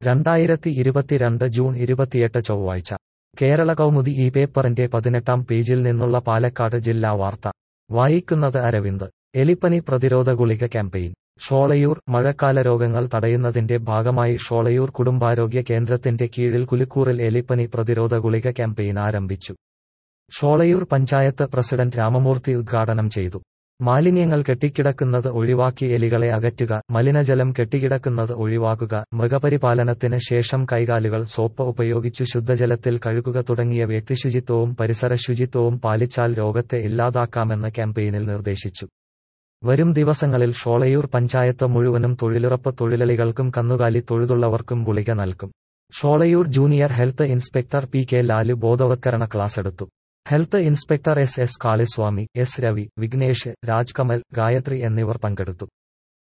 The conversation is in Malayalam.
രണ്ടായിരത്തി ഇരുപത്തിരണ്ട് ജൂൺ ഇരുപത്തിയെട്ട് ചൊവ്വാഴ്ച കേരള കൗമുദി ഈ പേപ്പറിന്റെ പതിനെട്ടാം പേജിൽ നിന്നുള്ള പാലക്കാട് ജില്ലാ വാർത്ത വായിക്കുന്നത് അരവിന്ദ് എലിപ്പനി പ്രതിരോധ ഗുളിക ക്യാമ്പയിൻ ഷോളയൂർ മഴക്കാല രോഗങ്ങൾ തടയുന്നതിന്റെ ഭാഗമായി ഷോളയൂർ കുടുംബാരോഗ്യ കേന്ദ്രത്തിന്റെ കീഴിൽ കുലുക്കൂറിൽ എലിപ്പനി പ്രതിരോധ ഗുളിക ക്യാമ്പയിൻ ആരംഭിച്ചു ഷോളയൂർ പഞ്ചായത്ത് പ്രസിഡന്റ് രാമമൂർത്തി ഉദ്ഘാടനം ചെയ്തു മാലിന്യങ്ങൾ കെട്ടിക്കിടക്കുന്നത് ഒഴിവാക്കി എലികളെ അകറ്റുക മലിനജലം കെട്ടിക്കിടക്കുന്നത് ഒഴിവാക്കുക മൃഗപരിപാലനത്തിന് ശേഷം കൈകാലുകൾ സോപ്പ് ഉപയോഗിച്ചു ശുദ്ധജലത്തിൽ കഴുകുക തുടങ്ങിയ വ്യക്തിശുചിത്വവും പരിസര ശുചിത്വവും പാലിച്ചാൽ രോഗത്തെ ഇല്ലാതാക്കാമെന്ന് ക്യാമ്പയിനിൽ നിർദ്ദേശിച്ചു വരും ദിവസങ്ങളിൽ ഷോളയൂർ പഞ്ചായത്ത് മുഴുവനും തൊഴിലുറപ്പ് തൊഴിലാളികൾക്കും കന്നുകാലി തൊഴുതുള്ളവർക്കും ഗുളിക നൽകും Sholayur junior health inspector P K Lalu ബോധവത്കരണ ക്ലാസ് എടുത്തു health inspector S S Kaliswamy S Ravi Vignesh Rajkamal Gayathri എന്നിവർ പങ്കെടുത്തു